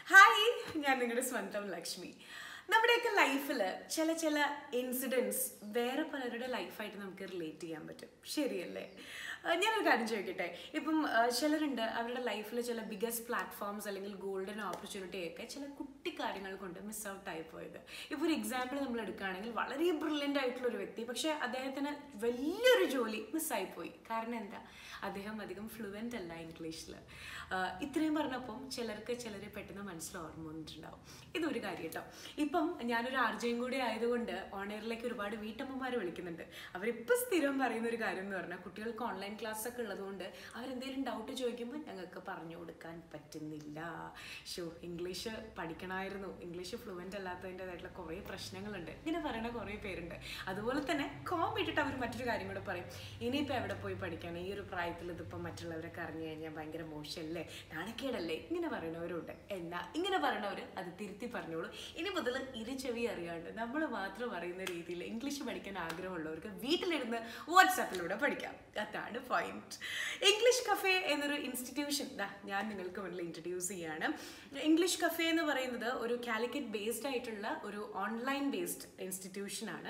hi ഞാൻ നിങ്ങളുടെ സ്വന്തം ലക്ഷ്മി നമ്മുടെയൊക്കെ ലൈഫിൽ ചില ചില ഇൻസിഡൻസ് വേറെ പലരുടെ ലൈഫായിട്ട് നമുക്ക് റിലേറ്റ് ചെയ്യാൻ പറ്റും ശരിയല്ലേ ആ, ഞാനൊരു കാര്യം ചോദിക്കട്ടെ ഇപ്പം ആ, ചിലരുണ്ട് അവരുടെ ലൈഫിൽ ചില ബിഗസ്റ്റ് പ്ലാറ്റ്ഫോംസ് അല്ലെങ്കിൽ ഗോൾഡൻ ഓപ്പർച്യൂണിറ്റി ഒക്കെ ചില കുട്ടി കാര്യങ്ങൾ കൊണ്ട് മിസ് ഔട്ട് ആയി പോയത് ഇപ്പോൾ ഒരു എക്സാമ്പിൾ നമ്മൾ എടുക്കുകയാണെങ്കിൽ വളരെ ബ്രില്യൻ്റ് ആയിട്ടുള്ള ഒരു വ്യക്തി പക്ഷേ അദ്ദേഹത്തിന് വലിയൊരു ജോലി മിസ്സായി പോയി കാരണം എന്താ അദ്ദേഹം അധികം ഫ്ലുവൻ്റ് അല്ല ഇംഗ്ലീഷിൽ ഇത്രയും പറഞ്ഞപ്പം ചിലർക്ക് ചിലരെ പെട്ടെന്ന് മനസ്സിൽ ഓർമ്മ വന്നിട്ടുണ്ടാവും ഇതൊരു കാര്യം കേട്ടോ ഇപ്പം ഞാനൊരു ആർജയും കൂടി ആയതുകൊണ്ട് ഓണറിലേക്ക് ഒരുപാട് വീട്ടമ്മമാർ വിളിക്കുന്നുണ്ട് അവരിപ്പോൾ സ്ഥിരം പറയുന്ന ഒരു കാര്യം എന്ന് പറഞ്ഞാൽ കുട്ടികൾക്ക് ഓൺലൈൻ ക്ലാസ് ഒക്കെ ഉള്ളതുകൊണ്ട് അവരെന്തെങ്കിലും ഡൗട്ട് ചോദിക്കുമ്പോൾ ഞങ്ങൾക്ക് പറഞ്ഞു കൊടുക്കാൻ പറ്റുന്നില്ല ഷോ ഇംഗ്ലീഷ് പഠിക്കണമായിരുന്നു ഇംഗ്ലീഷ് ഫ്ലുവൻ്റ് അല്ലാത്തതിൻ്റെതായിട്ടുള്ള കുറേ പ്രശ്നങ്ങളുണ്ട് ഇങ്ങനെ പറയുന്ന കുറേ പേരുണ്ട് അതുപോലെ തന്നെ കോം ഇട്ടിട്ട് അവർ മറ്റൊരു കാര്യം കൂടെ പറയും ഇനിയിപ്പോൾ എവിടെ പോയി പഠിക്കാണ് ഈ ഒരു പ്രായത്തിൽ ഇതിപ്പോൾ മറ്റുള്ളവരൊക്കെ അറിഞ്ഞു കഴിഞ്ഞാൽ ഭയങ്കര മോശമല്ലേ നാണക്കേടല്ലേ ഇങ്ങനെ പറയുന്നവരുണ്ട് എന്നാ ഇങ്ങനെ പറയുന്നവർ അത് തിരുത്തി പറഞ്ഞോളൂ ഇനി മുതൽ ഇരു ചെവി അറിയാണ്ട് നമ്മൾ മാത്രം അറിയുന്ന രീതിയിൽ ഇംഗ്ലീഷ് പഠിക്കാൻ ആഗ്രഹമുള്ളവർക്ക് വീട്ടിലിരുന്ന് വാട്സാപ്പിലൂടെ പഠിക്കാം അതാണ് പോയിന്റ് ഇംഗ്ലീഷ് കഫേ എന്നൊരു ഇൻസ്റ്റിറ്റ്യൂഷൻ ദാ ഞാൻ നിങ്ങൾക്ക് മുന്നിൽ ഇൻട്രൊഡ്യൂസ് ചെയ്യാണ് ഇംഗ്ലീഷ് കഫേ എന്ന് പറയുന്നത് ഒരു കാലിക്കറ്റ് ബേസ്ഡ് ആയിട്ടുള്ള ഒരു ഓൺലൈൻ ബേസ്ഡ് ഇൻസ്റ്റിറ്റ്യൂഷനാണ്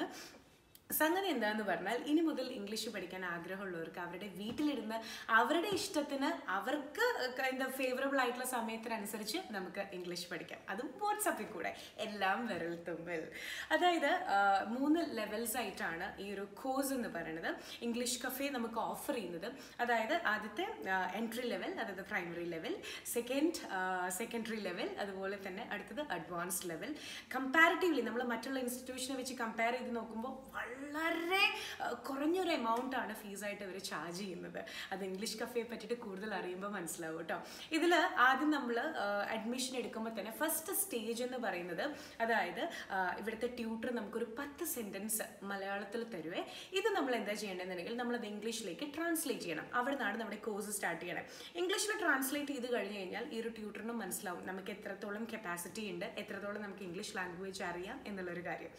സംഗതി എന്താന്ന് പറഞ്ഞാൽ ഇനി മുതൽ ഇംഗ്ലീഷ് പഠിക്കാൻ ആഗ്രഹമുള്ളവർക്ക് അവരുടെ വീട്ടിലിരുന്ന് അവരുടെ ഇഷ്ടത്തിന് അവർക്ക് എന്താ ഫേവറബിൾ ആയിട്ടുള്ള സമയത്തിനനുസരിച്ച് നമുക്ക് ഇംഗ്ലീഷ് പഠിക്കാം അതും വാട്സപ്പിൽ കൂടെ എല്ലാം വിരൽ തുമ്പിൽ അതായത് ആ, മൂന്ന് ലെവൽസ് ആയിട്ടാണ് ഈ ഒരു കോഴ്സ് എന്ന് പറയുന്നത് ഇംഗ്ലീഷ് കഫേ നമുക്ക് ഓഫർ ചെയ്യുന്നത് അതായത് ആദ്യത്തെ എൻട്രി ലെവൽ അതായത് primary level second secondary level അതുപോലെ തന്നെ അടുത്തത് അഡ്വാൻസ്ഡ് ലെവൽ കമ്പാരിറ്റീവ്ലി നമ്മൾ മറ്റുള്ള ഇൻസ്റ്റിറ്റ്യൂഷനെ വെച്ച് കമ്പയർ ചെയ്ത് നോക്കുമ്പോൾ വളരെ ആ, കുറഞ്ഞൊരു എമൗണ്ട് ആണ് ഫീസായിട്ട് ഇവർ ചാർജ് ചെയ്യുന്നത് അത് ഇംഗ്ലീഷ് കഫേയെ പറ്റിയിട്ട് കൂടുതൽ അറിയുമ്പോൾ മനസ്സിലാവും കേട്ടോ ഇതിൽ ആദ്യം നമ്മൾ അഡ്മിഷൻ എടുക്കുമ്പോൾ തന്നെ ഫസ്റ്റ് സ്റ്റേജ് എന്ന് പറയുന്നത് അതായത് ആ, ഇവിടുത്തെ ട്യൂട്ടർ നമുക്കൊരു പത്ത് സെൻറ്റൻസ് മലയാളത്തിൽ തരുവേ ഇത് നമ്മൾ എന്താ ചെയ്യേണ്ടതെന്നുണ്ടെങ്കിൽ നമ്മളത് ഇംഗ്ലീഷിലേക്ക് ട്രാൻസ്ലേറ്റ് ചെയ്യണം അവിടെ നിന്നാണ് നമ്മുടെ കോഴ്സ് സ്റ്റാർട്ട് ചെയ്യണം ഇംഗ്ലീഷിൽ ട്രാൻസ്ലേറ്റ് ചെയ്ത് കഴിഞ്ഞ് കഴിഞ്ഞാൽ ഈ ഒരു ട്യൂട്ടറിനും മനസ്സിലാവും നമുക്ക് എത്രത്തോളം കപ്പാസിറ്റി ഉണ്ട് എത്രത്തോളം നമുക്ക് ഇംഗ്ലീഷ് ലാംഗ്വേജ് അറിയാം എന്നുള്ളൊരു കാര്യം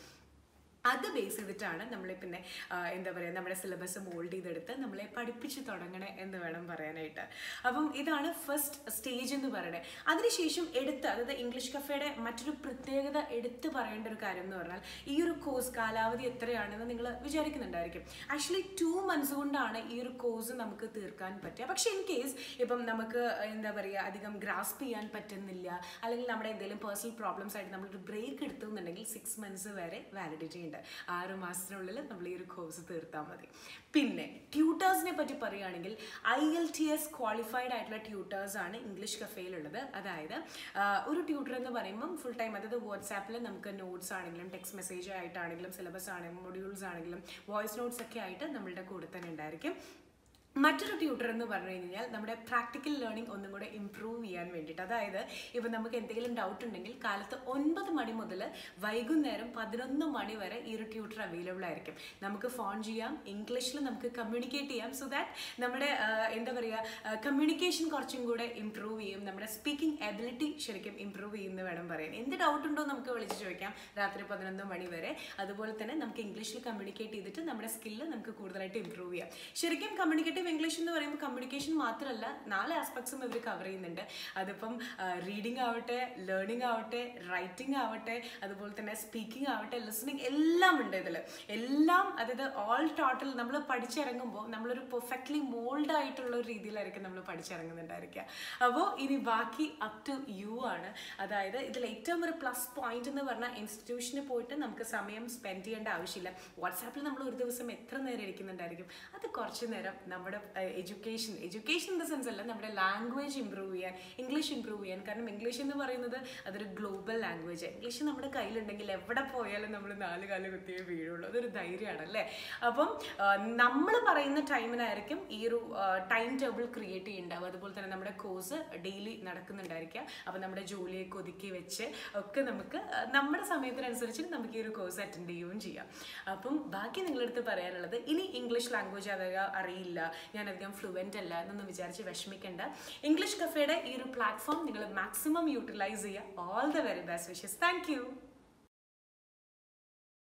അത് ബേസ് ചെയ്തിട്ടാണ് നമ്മളെ പിന്നെ ആ, എന്താ പറയുക നമ്മുടെ സിലബസ് മോൾഡ് ചെയ്തെടുത്ത് നമ്മളെ പഠിപ്പിച്ച് തുടങ്ങണേ എന്ന് വേണം പറയാനായിട്ട് അപ്പം ഇതാണ് ഫസ്റ്റ് സ്റ്റേജ് എന്ന് പറയണേ അതിനുശേഷം എടുത്ത് അതായത് ഇംഗ്ലീഷ് കഫേയുടെ മറ്റൊരു പ്രത്യേകത എടുത്ത് പറയേണ്ട ഒരു കാര്യം എന്ന് പറഞ്ഞാൽ ഈ ഒരു കോഴ്സ് കാലാവധി എത്രയാണെന്ന് നിങ്ങൾ വിചാരിക്കുന്നുണ്ടായിരിക്കും ആക്ച്വലി ടു മന്ത്സ് കൊണ്ടാണ് ഈ ഒരു കോഴ്സ് നമുക്ക് തീർക്കാൻ പറ്റുക പക്ഷേ ഇൻ കേസ് ഇപ്പം നമുക്ക് എന്താ പറയുക അധികം ഗ്രാസ്പ് ചെയ്യാൻ പറ്റുന്നില്ല അല്ലെങ്കിൽ നമ്മുടെ എന്തെങ്കിലും പേഴ്സണൽ പ്രോബ്ലംസ് ആയിട്ട് നമ്മളൊരു ബ്രേക്ക് എടുത്തുന്നുണ്ടെങ്കിൽ സിക്സ് മന്ത്സ് വരെ വാലിഡിറ്റി ഉണ്ട് ആറ് മാസത്തിനുള്ളിൽ നമ്മൾ ഈ ഒരു കോഴ്സ് തീർത്താൽ മതി പിന്നെ ട്യൂട്ടേഴ്സിനെ പറ്റി പറയുകയാണെങ്കിൽ I L T S qualified ആയിട്ടുള്ള ട്യൂട്ടേഴ്സ് ആണ് ഇംഗ്ലീഷ് കഫേയിലുള്ളത് അതായത് ആ, ഒരു ട്യൂട്ടർ എന്ന് പറയുമ്പം ഫുൾ ടൈം അതായത് വാട്സാപ്പിൽ നമുക്ക് നോട്ട്സ് ആണെങ്കിലും ടെക്സ്റ്റ് മെസ്സേജ് ആയിട്ടാണെങ്കിലും സിലബസ് ആണെങ്കിലും മൊഡ്യൂൾസ് ആണെങ്കിലും വോയിസ് നോട്ട്സ് ഒക്കെ ആയിട്ട് നമ്മളുടെ കൂടെ തന്നെ ഉണ്ടായിരിക്കും മറ്റൊരു ട്യൂട്ടർ എന്ന് പറഞ്ഞു കഴിഞ്ഞാൽ നമ്മുടെ പ്രാക്ടിക്കൽ ലേണിംഗ് ഒന്നും കൂടെ ഇമ്പ്രൂവ് ചെയ്യാൻ വേണ്ടിയിട്ട് അതായത് ഇപ്പം നമുക്ക് എന്തെങ്കിലും ഡൗട്ട് ഉണ്ടെങ്കിൽ കാലത്ത് ഒൻപത് മണി മുതൽ വൈകുന്നേരം പതിനൊന്ന് മണി വരെ ഈ ഒരു ട്യൂട്ടർ അവൈലബിൾ ആയിരിക്കും നമുക്ക് ഫോൺ ചെയ്യാം ഇംഗ്ലീഷിൽ നമുക്ക് കമ്മ്യൂണിക്കേറ്റ് ചെയ്യാം സോ ദാറ്റ് നമ്മുടെ ആ, എന്താ പറയുക കമ്മ്യൂണിക്കേഷൻ കുറച്ചും കൂടെ ഇമ്പ്രൂവ് ചെയ്യും നമ്മുടെ സ്പീക്കിംഗ് എബിലിറ്റി ശരിക്കും ഇമ്പ്രൂവ് ചെയ്യുമെന്ന് വേണം പറയാൻ എന്ത് ഡൗട്ട് ഉണ്ടോ നമുക്ക് വിളിച്ച് ചോദിക്കാം രാത്രി പതിനൊന്ന് മണി വരെ അതുപോലെ തന്നെ നമുക്ക് ഇംഗ്ലീഷിൽ കമ്മ്യൂണിക്കേറ്റ് ചെയ്തിട്ട് നമ്മുടെ സ്കില്ല് നമുക്ക് കൂടുതലായിട്ട് ഇമ്പ്രൂവ് ചെയ്യാം ശരിക്കും കമ്മ്യൂണിക്കേറ്റീവ് ഇംഗ്ലീഷ് എന്ന് പറയുമ്പോൾ കമ്മ്യൂണിക്കേഷൻ മാത്രമല്ല നാല് ആസ്പെക്ട്സും ഇവർ കവർ ചെയ്യുന്നുണ്ട് അതിപ്പം റീഡിംഗ് ആവട്ടെ ലേണിംഗ് ആവട്ടെ റൈറ്റിംഗ് ആവട്ടെ അതുപോലെ തന്നെ സ്പീക്കിംഗ് ആവട്ടെ ലിസണിങ് എല്ലാം ഉണ്ട് ഇതിൽ എല്ലാം അതായത് ഓൾ ടോട്ടൽ നമ്മൾ പഠിച്ചിറങ്ങുമ്പോൾ നമ്മളൊരു പെർഫെക്റ്റ്ലി മോൾഡ് ആയിട്ടുള്ള ഒരു രീതിയിലായിരിക്കും നമ്മൾ പഠിച്ചിറങ്ങുന്നുണ്ടായിരിക്കുക അപ്പോൾ ഇനി ബാക്കി അപ് ടു യു ആണ് അതായത് ഇതിൽ ഏറ്റവും ഒരു പ്ലസ് പോയിന്റ് എന്ന് പറഞ്ഞാൽ ഇൻസ്റ്റിറ്റ്യൂഷന് പോയിട്ട് നമുക്ക് സമയം സ്പെൻഡ് ചെയ്യേണ്ട ആവശ്യമില്ല വാട്സാപ്പിൽ നമ്മൾ ഒരു ദിവസം എത്ര നേരം ഇരിക്കുന്നുണ്ടായിരിക്കും അത് കുറച്ച് നേരം നമ്മുടെ education education in the sense അല്ല നമ്മുടെ ലാംഗ്വേജ് ഇമ്പ്രൂവ് ചെയ്യാൻ ഇംഗ്ലീഷ് ഇമ്പ്രൂവ് ചെയ്യാൻ കാരണം ഇംഗ്ലീഷ് എന്ന് പറയുന്നത് അതൊരു ഗ്ലോബൽ ലാംഗ്വേജ് ഇംഗ്ലീഷ് നമ്മുടെ കയ്യിലുണ്ടെങ്കിൽ എവിടെ പോയാലും നമ്മൾ നാല് കാല് കുത്തിയേ വീഴുള്ളൂ അതൊരു ധൈര്യമാണ് അല്ലേ അപ്പം നമ്മൾ പറയുന്ന ടൈമിനായിരിക്കും ഈ ഒരു ടൈം ടേബിൾ ക്രിയേറ്റ് ചെയ്യുന്നുണ്ടാവും അതുപോലെ തന്നെ നമ്മുടെ കോഴ്സ് ഡെയിലി നടക്കുന്നുണ്ടായിരിക്കുക അപ്പം നമ്മുടെ ജോലിയൊക്കെ ഒതുക്കി വെച്ച് ഒക്കെ നമുക്ക് ആ, നമ്മുടെ സമയത്തിനനുസരിച്ച് നമുക്ക് ഈ ഒരു കോഴ്സ് അറ്റൻഡ് ചെയ്യുകയും ചെയ്യാം അപ്പം ബാക്കി നിങ്ങളടുത്ത് പറയാനുള്ളത് ഇനി ഇംഗ്ലീഷ് ലാംഗ്വേജ് അധികം അറിയില്ല ഞാൻ അധികം ഫ്ലുവൻ്റ് അല്ല എന്നൊന്നും വിചാരിച്ച് വിഷമിക്കേണ്ട ഇംഗ്ലീഷ് കഫേയുടെ ഈ ഒരു പ്ലാറ്റ്ഫോം നിങ്ങൾ മാക്സിമം യൂട്ടിലൈസ് ചെയ്യുക all the very best wishes thank U